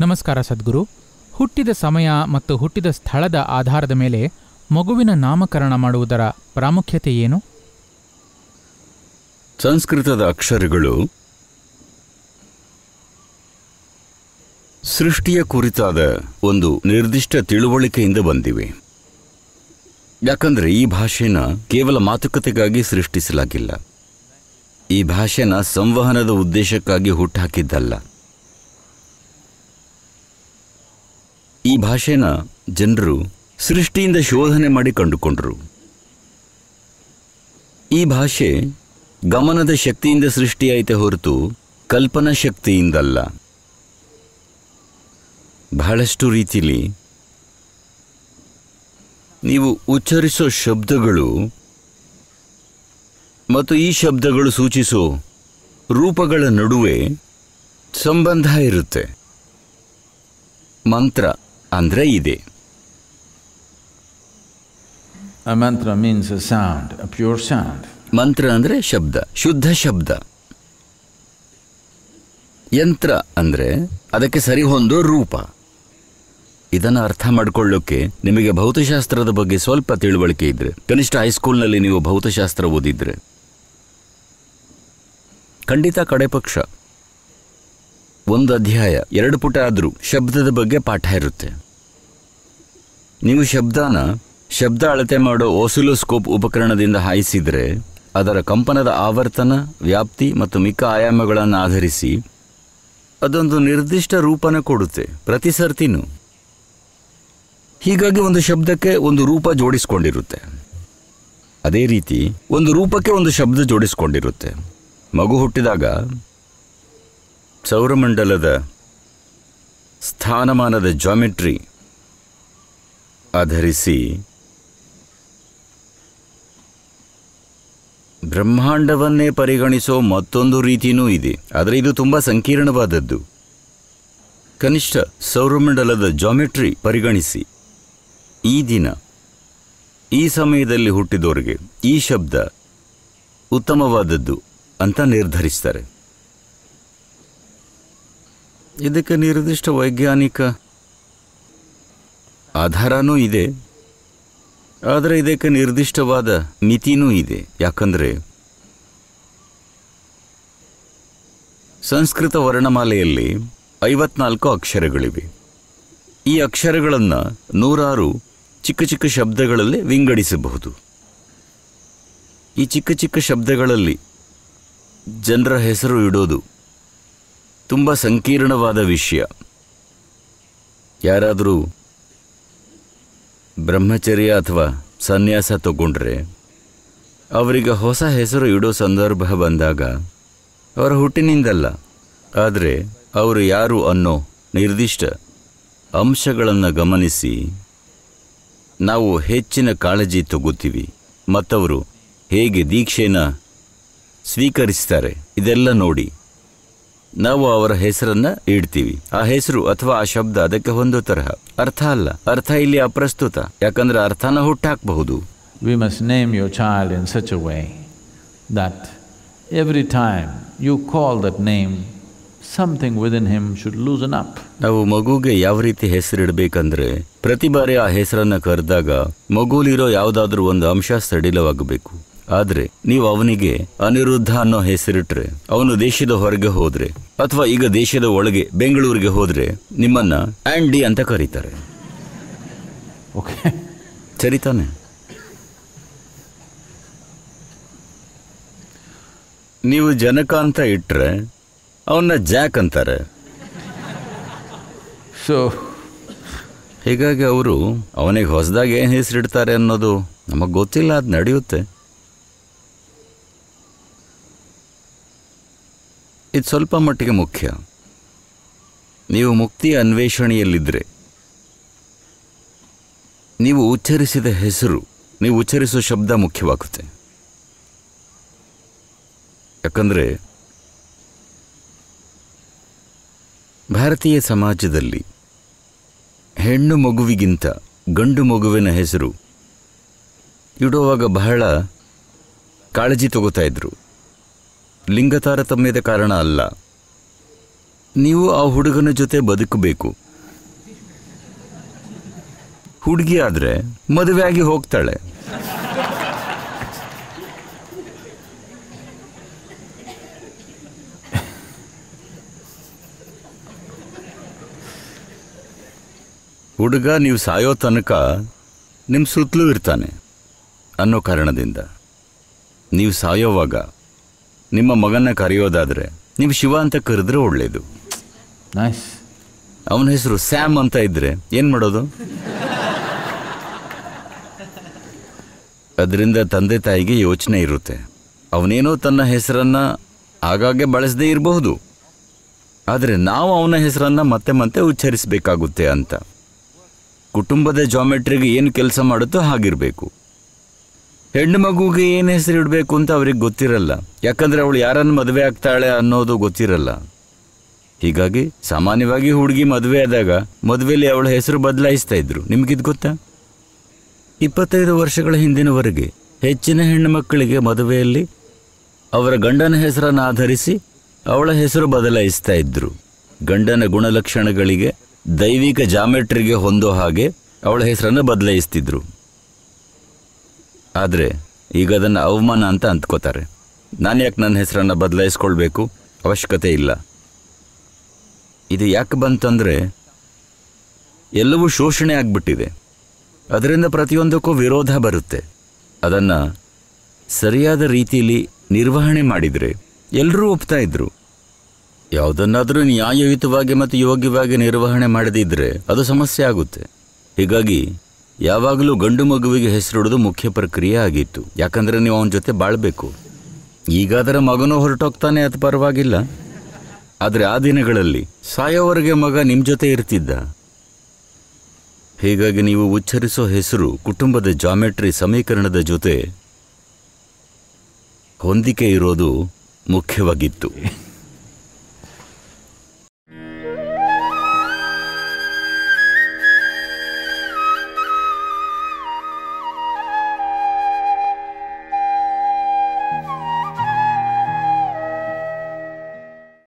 ನಮಸ್ಕಾರ ಸದ್ಗುರು ಹುಟ್ಟಿದ ಸಮಯ ಮತ್ತು ಹುಟ್ಟಿದ ಸ್ಥಳದ ಆಧಾರದ ಮೇಲೆ ಮಗುವಿನ ನಾಮಕರಣ ಮಾಡುವುದರ ಪ್ರಾಮುಖ್ಯತೆ ಏನು ಸಂಸ್ಕೃತದ ಅಕ್ಷರಗಳು ಸೃಷ್ಟಿಯ ಕುರಿತಾದ ಒಂದು ನಿರ್ದಿಷ್ಟ ತಿಳುವಳಿಕೆಯಿಂದ ಬಂದಿವೆ ಯಾಕಂದ್ರೆ ಈ ಭಾಷೆನ ಕೇವಲ ಮಾತುಕತೆಗಾಗಿ ಸೃಷ್ಟಿಸಲಾಗಿಲ್ಲ ಈ ಭಾಷೆನ ಸಂವಹನದ ಉದ್ದೇಶಕ್ಕಾಗಿ ಹುಟ್ಟುಹಾಕಿದ್ದಲ್ಲ ಈ ಭಾಷೆನ ಜನರು ಸೃಷ್ಟಿಯಿಂದ ಶೋಧನೆ ಮಾಡಿ ಕಂಡುಕೊಂಡರು ಈ ಭಾಷೆ ಗಮನದ ಶಕ್ತಿಯಿಂದ ಸೃಷ್ಟಿಯಾಯಿತೆ ಹೊರತು ಕಲ್ಪನಾ ಶಕ್ತಿಯಿಂದಲ್ಲ ಬಹಳಷ್ಟು ರೀತಿಲಿ ನೀವು ಉಚ್ಚರಿಸೋ ಶಬ್ದಗಳು ಮತ್ತು ಈ ಶಬ್ದಗಳು ಸೂಚಿಸೋ ರೂಪಗಳ ನಡುವೆ ಸಂಬಂಧ ಇರುತ್ತೆ ಮಂತ್ರ ಅಂದ್ರೆ ಇದೆ A mantra means a sound, a pure sound. ಮಂತ್ರ ಅಂದ್ರೆ ಶಬ್ದ ಶುದ್ಧ ಶಬ್ದ ಯಂತ್ರ ಅಂದ್ರೆ ಅದಕ್ಕೆ ಸರಿ ಹೊಂದೋ ರೂಪ ಇದನ್ನ ಅರ್ಥ ಮಾಡ್ಕೊಳ್ಳೋಕೆ ನಿಮಗೆ ಭೌತಶಾಸ್ತ್ರದ ಬಗ್ಗೆ ಸ್ವಲ್ಪ ತಿಳುವಳಿಕೆ ಇದ್ರೆ ಕನಿಷ್ಠ ಹೈಸ್ಕೂಲ್ನಲ್ಲಿ ನೀವು ಭೌತಶಾಸ್ತ್ರ ಓದಿದ್ರೆ ಖಂಡಿತ ಕಡೆ ಪಕ್ಷ ಒಂದು ಅಧ್ಯಾಯ ಎರಡು ಪುಟ ಆದ್ರೂ ಶಬ್ದದ ಬಗ್ಗೆ ಪಾಠ ಇರುತ್ತೆ ನೀವು ಶಬ್ದನ ಶಬ್ದ ಅಳತೆ ಮಾಡೋ ಓಸಿಲೋಸ್ಕೋಪ್ ಉಪಕರಣದಿಂದ ಹಾಯಿಸಿದ್ರೆ ಅದರ ಕಂಪನದ ಆವರ್ತನ ವ್ಯಾಪ್ತಿ ಮತ್ತು ಮಿಕ್ಕ ಆಯಾಮಗಳನ್ನು ಆಧರಿಸಿ ಅದೊಂದು ನಿರ್ದಿಷ್ಟ ರೂಪನ ಕೊಡುತ್ತೆ ಪ್ರತಿ ಸರ್ತಿನೂ ಹೀಗಾಗಿ ಒಂದು ಶಬ್ದಕ್ಕೆ ಒಂದು ರೂಪ ಜೋಡಿಸ್ಕೊಂಡಿರುತ್ತೆ ಅದೇ ರೀತಿ ಒಂದು ರೂಪಕ್ಕೆ ಒಂದು ಶಬ್ದ ಜೋಡಿಸ್ಕೊಂಡಿರುತ್ತೆ ಮಗು ಹುಟ್ಟಿದಾಗ ಸೌರಮಂಡಲದ ಸ್ಥಾನಮಾನದ ಜಾಮೆಟ್ರಿ ಆಧರಿಸಿ ಬ್ರಹ್ಮಾಂಡವನ್ನೇ ಪರಿಗಣಿಸೋ ಮತ್ತೊಂದು ರೀತಿಯೂ ಇದೆ ಆದರೆ ಇದು ತುಂಬ ಸಂಕೀರ್ಣವಾದದ್ದು ಕನಿಷ್ಠ ಸೌರಮಂಡಲದ ಜಾಮೆಟ್ರಿ ಪರಿಗಣಿಸಿ ಈ ದಿನ ಈ ಸಮಯದಲ್ಲಿ ಹುಟ್ಟಿದವರಿಗೆ ಈ ಶಬ್ದ ಉತ್ತಮವಾದದ್ದು ಅಂತ ನಿರ್ಧರಿಸ್ತಾರೆ ಇದಕ್ಕೆ ನಿರ್ದಿಷ್ಟ ವೈಜ್ಞಾನಿಕ ಆಧಾರನೂ ಇದೆ ಆದರೆ ಇದಕ್ಕೆ ನಿರ್ದಿಷ್ಟವಾದ ಮಿತಿನೂ ಇದೆ ಯಾಕಂದ್ರೆ ಸಂಸ್ಕೃತ ವರ್ಣಮಾಲೆಯಲ್ಲಿ ಐವತ್ನಾಲ್ಕು ಅಕ್ಷರಗಳಿವೆ ಈ ಅಕ್ಷರಗಳನ್ನು ನೂರಾರು ಚಿಕ್ಕ ಚಿಕ್ಕ ಶಬ್ದಗಳಲ್ಲಿ ವಿಂಗಡಿಸಬಹುದು ಈ ಚಿಕ್ಕ ಚಿಕ್ಕ ಶಬ್ದಗಳಲ್ಲಿ ಜನರ ಹೆಸರು ಇಡೋದು ತುಂಬ ಸಂಕೀರ್ಣವಾದ ವಿಷಯ ಯಾರಾದರೂ ಬ್ರಹ್ಮಚರ್ಯ ಅಥವಾ ಸನ್ಯಾಸ ತಗೊಂಡ್ರೆ ಅವರಿಗೆ ಹೊಸ ಹೆಸರು ಇಡೋ ಸಂದರ್ಭ ಬಂದಾಗ ಅವರ ಹುಟ್ಟಿನಿಂದಲ್ಲ ಆದರೆ ಅವರು ಯಾರು ಅನ್ನೋ ನಿರ್ದಿಷ್ಟ ಅಂಶಗಳನ್ನು ಗಮನಿಸಿ ನಾವು ಹೆಚ್ಚಿನ ಕಾಳಜಿ ತಗೋತೀವಿ ಮತ್ತವರು ಹೇಗೆ ದೀಕ್ಷೆನ ಸ್ವೀಕರಿಸ್ತಾರೆ ಇದೆಲ್ಲ ನೋಡಿ ನಾವು ಅವರ ಹೆಸರನ್ನ ಇಡ್ತೀವಿ ಆ ಹೆಸರು ಅಥವಾ ಆ ಶಬ್ದ ಅದಕ್ಕೆ ಹೊಂದೋ ತರಹ ಅರ್ಥ ಅಲ್ಲ ಅರ್ಥ ಇಲ್ಲಿ ಅಪ್ರಸ್ತುತ ಯಾಕಂದ್ರೆ ಅರ್ಥನ ಹುಟ್ಟಾಕಬಹುದು We must name your child in such a way that every time you call that name, something within him should loosen up. ನಾವು ಮಗುಗೆ ಯಾವ ರೀತಿ ಹೆಸರಿಡಬೇಕಂದ್ರೆ ಪ್ರತಿ ಬಾರಿ ಆ ಹೆಸರನ್ನ ಕರೆದಾಗ ಮಗುಲಿರೋ ಯಾವುದಾದ್ರೂ ಒಂದು ಅಂಶ ಸಡಿಲವಾಗಬೇಕು ಆದ್ರೆ ನೀವು ಅವನಿಗೆ ಅನಿರುದ್ಧ ಅನ್ನೋ ಹೆಸರಿಟ್ರೆ ಅವನು ದೇಶದ ಹೊರಗೆ ಹೋದ್ರೆ ಅಥವಾ ಈಗ ದೇಶದ ಒಳಗೆ ಬೆಂಗಳೂರಿಗೆ ಹೋದ್ರೆ ನಿಮ್ಮನ್ನ ಆಂಡಿ ಅಂತ ಕರೀತಾರೆ Okay? ಸರಿ ತಾನೆ ನೀವು ಜನಕ ಅಂತ ಇಟ್ರೆ ಅವನ್ನ ಜಾಕ್ ಅಂತಾರೆ So, ಹೀಗಾಗಿ ಅವರು ಅವನಿಗೆ ಹೊಸದಾಗಿ ಏನು ಹೆಸರಿಡ್ತಾರೆ ಅನ್ನೋದು ನಮಗೆ ಗೊತ್ತಿಲ್ಲ ಅದು ನಡೆಯುತ್ತೆ ಇದು ಸ್ವಲ್ಪ ಮಟ್ಟಿಗೆ ಮುಖ್ಯ ನೀವು ಮುಕ್ತಿಯ ಅನ್ವೇಷಣೆಯಲ್ಲಿದ್ದರೆ ನೀವು ಉಚ್ಚರಿಸಿದ ಹೆಸರು ನೀವು ಉಚ್ಚರಿಸೋ ಶಬ್ದ ಮುಖ್ಯವಾಗುತ್ತೆ ಯಾಕಂದರೆ ಭಾರತೀಯ ಸಮಾಜದಲ್ಲಿ ಹೆಣ್ಣು ಮಗುವಿಗಿಂತ ಗಂಡು ಮಗುವಿನ ಹೆಸರು ಇಡುವಾಗ ಬಹಳ ಕಾಳಜಿ ತಗೋತಾ ಇದ್ರು ಲಿಂಗ ತಾರತಮ್ಯದ ಕಾರಣ ಅಲ್ಲ ನೀವು ಆ ಹುಡುಗನ ಜೊತೆ ಬದುಕಬೇಕು ಹುಡುಗಿ ಆದ್ರೆ ಮದುವೆ ಆಗಿ ಹೋಗ್ತಾಳೆ ಹುಡುಗ ನೀವು ಸಾಯೋ ತನಕ ನಿಮ್ಮ ಸುತ್ತಲೂ ಇರ್ತಾನೆ ಅನ್ನೋ ಕಾರಣದಿಂದ ನೀವು ಸಾಯೋವಾಗ ನಿಮ್ಮ ಮಗನ ಕರೆಯೋದಾದ್ರೆ ನೀವು ಶಿವ ಅಂತ ಕರೆದ್ರೆ ಒಳ್ಳೇದು Nice. ಅವನ ಹೆಸರು ಸ್ಯಾಮ್ ಅಂತ ಇದ್ರೆ ಏನ್ ಮಾಡೋದು ಅದರಿಂದ ತಂದೆ ತಾಯಿಗೆ ಯೋಚನೆ ಇರುತ್ತೆ ಅವನೇನೋ ತನ್ನ ಹೆಸರನ್ನ ಆಗಾಗ್ಗೆ ಬಳಸದೇ ಇರಬಹುದು ಆದರೆ ನಾವು ಅವನ ಹೆಸರನ್ನ ಮತ್ತೆ ಮತ್ತೆ ಉಚ್ಚರಿಸಬೇಕಾಗುತ್ತೆ ಅಂತ ಕುಟುಂಬದ ಜಾಮೆಟ್ರಿಗೆ ಏನು ಕೆಲಸ ಮಾಡುತ್ತೋ ಹಾಗಿರಬೇಕು ಹೆಣ್ಣು ಮಗುಗೆ ಏನು ಹೆಸರು ಇಡಬೇಕು ಅಂತ ಅವ್ರಿಗೆ ಗೊತ್ತಿರಲ್ಲ ಯಾಕಂದ್ರೆ ಅವಳು ಯಾರನ್ನು ಮದುವೆ ಆಗ್ತಾಳೆ ಅನ್ನೋದು ಗೊತ್ತಿರಲ್ಲ ಹೀಗಾಗಿ ಸಾಮಾನ್ಯವಾಗಿ ಹುಡುಗಿ ಮದುವೆ ಆದಾಗ ಮದುವೆಯಲ್ಲಿ ಅವಳ ಹೆಸರು ಬದಲಾಯಿಸ್ತಾ ಇದ್ರು ನಿಮ್ಗಿದ್ ಗೊತ್ತಾ ಇಪ್ಪತ್ತೈದು ವರ್ಷಗಳ ಹಿಂದಿನವರೆಗೆ ಹೆಚ್ಚಿನ ಹೆಣ್ಣು ಮಕ್ಕಳಿಗೆ ಮದುವೆಯಲ್ಲಿ ಅವರ ಗಂಡನ ಹೆಸರನ್ನು ಆಧರಿಸಿ ಅವಳ ಹೆಸರು ಬದಲಾಯಿಸ್ತಾ ಇದ್ರು ಗಂಡನ ಗುಣಲಕ್ಷಣಗಳಿಗೆ ದೈವಿಕ ಜಾಮೆಟ್ರಿಗೆ ಹೊಂದೋ ಹಾಗೆ ಅವಳ ಹೆಸರನ್ನು ಬದಲಾಯಿಸ್ತಿದ್ರು ಆದರೆ ಈಗ ಅದನ್ನು ಅವಮಾನ ಅಂತ ಅಂದ್ಕೋತಾರೆ ನಾನು ಯಾಕೆ ನನ್ನ ಹೆಸರನ್ನು ಬದಲಾಯಿಸ್ಕೊಳ್ಬೇಕು ಅವಶ್ಯಕತೆ ಇಲ್ಲ ಇದು ಯಾಕೆ ಬಂತಂದ್ರೆ ಎಲ್ಲವೂ ಶೋಷಣೆ ಆಗ್ಬಿಟ್ಟಿದೆ ಅದರಿಂದ ಪ್ರತಿಯೊಂದಕ್ಕೂ ವಿರೋಧ ಬರುತ್ತೆ ಅದನ್ನು ಸರಿಯಾದ ರೀತಿಯಲ್ಲಿ ನಿರ್ವಹಣೆ ಮಾಡಿದರೆ ಎಲ್ಲರೂ ಒಪ್ತಾ ಇದ್ರು ಯಾವುದನ್ನಾದರೂ ನ್ಯಾಯಯುತವಾಗಿ ಮತ್ತು ಯೋಗ್ಯವಾಗಿ ನಿರ್ವಹಣೆ ಮಾಡದಿದ್ದರೆ ಅದು ಸಮಸ್ಯೆ ಆಗುತ್ತೆ ಹೀಗಾಗಿ ಯಾವಾಗಲೂ ಗಂಡು ಮಗುವಿಗೆ ಹೆಸರಿಡೋದು ಮುಖ್ಯ ಪ್ರಕ್ರಿಯೆ ಆಗಿತ್ತು ಯಾಕಂದರೆ ನೀವು ಅವನ ಜೊತೆ ಬಾಳ್ಬೇಕು ಈಗಾದರೆ ಮಗನೂ ಹೊರಟೋಗ್ತಾನೆ ಅದು ಪರವಾಗಿಲ್ಲ ಆದರೆ ಆ ದಿನಗಳಲ್ಲಿ ಸಾಯೋವರೆಗೆ ಮಗ ನಿಮ್ಮ ಜೊತೆ ಇರ್ತಿದ್ದ ಹೀಗಾಗಿ ನೀವು ಉಚ್ಚರಿಸೋ ಹೆಸರು ಕುಟುಂಬದ ಜಾಮೆಟ್ರಿ ಸಮೀಕರಣದ ಜೊತೆ ಹೊಂದಿಕೆ ಇರೋದು ಮುಖ್ಯವಾಗಿತ್ತು